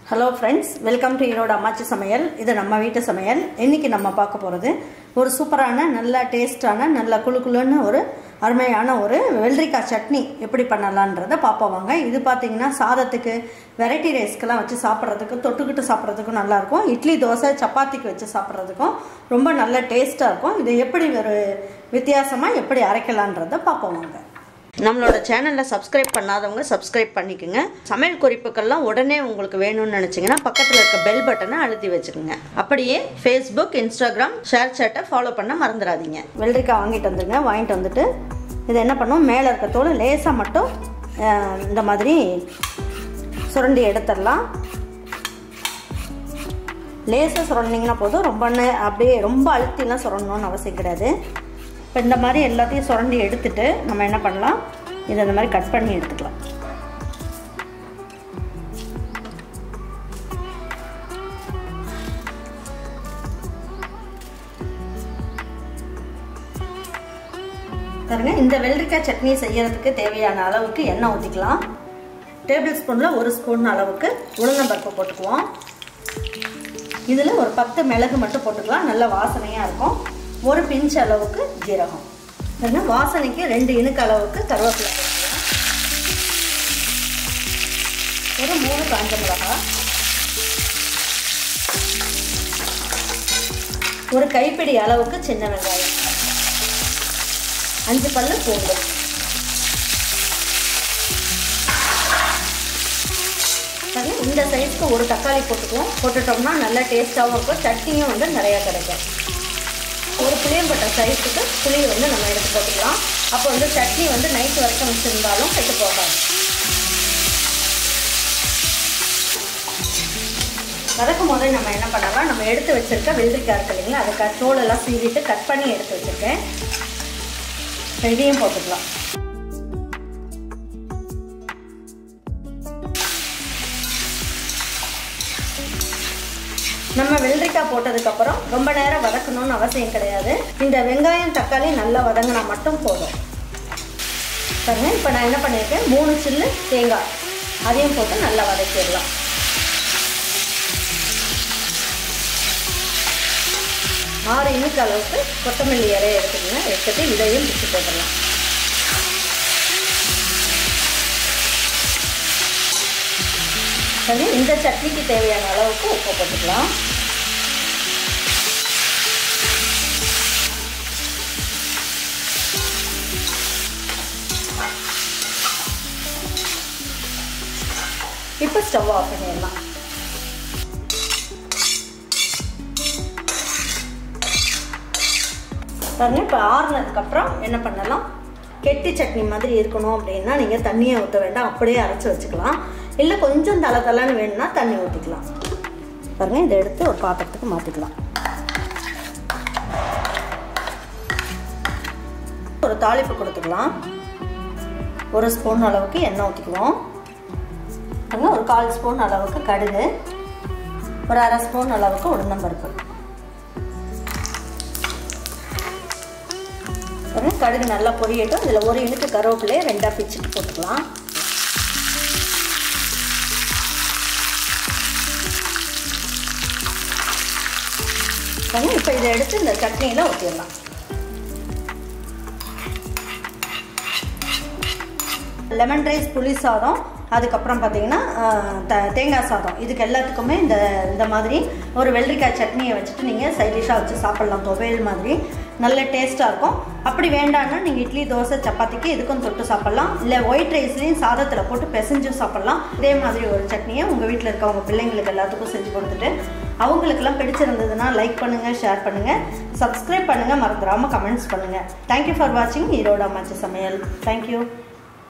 hello friends welcome to Erode அம்மாச்சி சமையல் இது நம்ம வீட்டு சமையல் இன்னைக்கு நம்ம பார்க்க போகிறது ஒரு சூப்பரான நல்ல டேஸ்டான நல்ல குளு குளுன்னு ஒரு அருமையான ஒரு வெள்ளரிக்காய் சட்னி எப்படி பண்ணலான்றதை பார்ப்போம் வாங்க இது பார்த்தீங்கன்னா சாதத்துக்கு வெரைட்டி ரைஸ்க்கெல்லாம் வச்சு சாப்பிட்றதுக்கு தொட்டுக்கிட்டு சாப்பிட்றதுக்கும் நல்லாயிருக்கும் இட்லி தோசை சப்பாத்திக்கு வச்சு சாப்பிட்றதுக்கும் ரொம்ப நல்ல டேஸ்ட்டாக இருக்கும் இதை எப்படி ஒரு வித்தியாசமாக எப்படி அரைக்கலான்றதை பார்ப்போம் வாங்க நம்மளோட சேனலில் சப்ஸ்கிரைப் பண்ணாதவங்க சப்ஸ்கிரைப் பண்ணிக்கோங்க சமையல் குறிப்புக்கள்லாம் உடனே உங்களுக்கு வேணும்னு நினச்சிங்கன்னா பக்கத்தில் இருக்க பெல் பட்டனை அழுத்தி வச்சுக்கோங்க அப்படியே ஃபேஸ்புக் இன்ஸ்டாகிராம் ஷேர் சேட்டை ஃபாலோ பண்ண மறந்துடாதீங்க வெள்ளரிக்காய் வாங்கிட்டு வந்துங்க வாங்கிட்டு வந்துட்டு இதை என்ன பண்ணுவோம் மேலே இருக்க தோல் லேசாக மட்டும் அஹ், இந்த மாதிரி சுரண்டி எடுத்துடலாம் லேசாக சுரண்டிங்கன்னா போதும் ரொம்ப நே- அப்படியே ரொம்ப அழுத்திலாம் சுரண்டணும்னு அவசியம் கிடையாது இப்போ இந்த மாதிரி எல்லாத்தையும் சுரண்டி எடுத்துட்டு நம்ம என்ன பண்ணலாம் இதை இந்த மாதிரி கட் பண்ணி எடுத்துக்கலாம் பாருங்க இந்த வெள்ளரிக்காய் சட்னி செய்யறதுக்கு தேவையான அளவுக்கு எண்ணெய் ஊற்றிக்கலாம் டேபிள் ஸ்பூனில் ஒரு ஸ்பூன் அளவுக்கு உளுந்தம்பருப்பு போட்டுக்குவோம் இதில் ஒரு பத்து மிளகு மட்டும் போட்டுக்கலாம் நல்ல வாசனையாக இருக்கும் ஒரு பிஞ்ச் அளவுக்கு ஜீரகம் பாருங்க வாசனைக்கு ரெண்டு இனுக்கு அளவுக்கு கருவேப்பிலை போட்டுக்கலாம் ஒரு மூணு காஞ்ச மிளகாய் ஒரு கைப்பிடி அளவுக்கு சின்ன வெங்காயம் அஞ்சு பல்லு பூண்டு பாருங்க, இந்த சைஸ்க்கு ஒரு தக்காளி போட்டுக்குவோம் போட்டுட்டோம்னா நல்ல டேஸ்ட்டாகவும் இருக்கும் சட்னியும் வந்து நிறையா கிடைக்கும் ஒரு புளியம்பட்ட சைஸுக்கு புளி வந்து நம்ம எடுத்து போட்டுக்கலாம் அப்போ வந்து சட்னி வந்து நைட் வரைக்கும் வச்சுருந்தாலும் கெட்டு போகாது வதக்கும் போதே நம்ம என்ன பண்ணலாம் நம்ம எடுத்து வச்சிருக்க வெள்ளரிக்காய் இருக்கு இல்லைங்களா அதை கட் தோலெல்லாம் சீவிட்டு கட் பண்ணி எடுத்து வச்சுருக்கேன் இதையும் போட்டுக்கலாம் நம்ம வெள்ளரிக்காய் போட்டதுக்கப்புறம் ரொம்ப நேரம் வதக்கணும்னு அவசியம் கிடையாது இந்த வெங்காயம் தக்காளி நல்லா வதங்கினா மட்டும் போதும் பாருங்க இப்போ நான் என்ன பண்ணியிருக்கேன் மூணு சில்லு தேங்காய் அதையும் போட்டு நல்லா வதக்கிடலாம் ஆறு இனுக்கு அளவுக்கு கொத்தமல்லி இலையை எடுத்துக்கோங்க எடுத்துட்டு இதையும் பிச்சு போட்டுடலாம் சரி இந்த சட்னிக்கு தேவையான அளவுக்கு உப்பு போட்டுக்கலாம் இப்போ ஸ்டவ் ஆஃப் பண்ணிடலாம் பாருங்க இப்போ ஆறுனதுக்கப்புறம் என்ன பண்ணலாம் கெட்டி சட்னி மாதிரி இருக்கணும் அப்படின்னா நீங்கள் தண்ணியை ஊற்ற வேண்டாம் அப்படியே அரைச்சி வச்சுக்கலாம் இல்லை கொஞ்சம் தலை தலைன்னு வேணும்னா தண்ணி ஊற்றிக்கலாம் பாருங்க இதை எடுத்து ஒரு பாத்திரத்துக்கு மாற்றிக்கலாம் ஒரு தாளிப்பு கொடுத்துக்கலாம் ஒரு ஸ்பூன் அளவுக்கு எண்ணெய் ஊற்றிக்குவோம் பாருங்க ஒரு கால் ஸ்பூன் அளவுக்கு கடுகு ஒரு அரை ஸ்பூன் அளவுக்கு உளுந்தம்பருப்பு பாருங்க கடுகு நல்லா பொரியட்டும் இதில் ஒரு இனுக்கு கருவேப்பிலையை ரெண்டாக பிச்சுட்டு போட்டுக்கலாம் பாருங்க இப்போ இதை எடுத்து இந்த சட்னியில் ஊற்றிடலாம் லெமன் ரைஸ் புளி சாதம் அதுக்கப்புறம் பார்த்தீங்கன்னா ஆஹ், த- தேங்காய் சாதம் இதுக்கு எல்லாத்துக்குமே இந்த இந்த மாதிரி ஒரு வெள்ளரிக்காய் சட்னியை வச்சுட்டு நீங்கள் சைட் டிஷ்ஷாக வச்சு சாப்பிட்லாம் துவையல் மாதிரி நல்ல டேஸ்ட்டாக இருக்கும் அப்படி வேண்டாம்னா நீங்கள் இட்லி தோசை சப்பாத்திக்கு இதுக்கும் தொட்டு சாப்பிட்லாம் இல்லை ஒயிட் ரைஸ்லையும் சாதத்தில் போட்டு பிசைஞ்சும் சாப்பிட்லாம் இதே மாதிரி ஒரு சட்னியை உங்கள் வீட்டில் இருக்க உங்கள் பிள்ளைங்களுக்கு எல்லாத்துக்கும் செஞ்சு கொடுத்துட்டு அவங்களுக்கெல்லாம் பிடிச்சிருந்ததுன்னா லைக் பண்ணுங்கள் ஷேர் பண்ணுங்கள் சப்ஸ்கிரைப் பண்ணுங்கள் மறந்துடாமல் கமெண்ட்ஸ் பண்ணுங்கள் தேங்க்யூ ஃபார் வாட்சிங் ஈரோடு அம்மாச்சி சமையல் தேங்க்யூ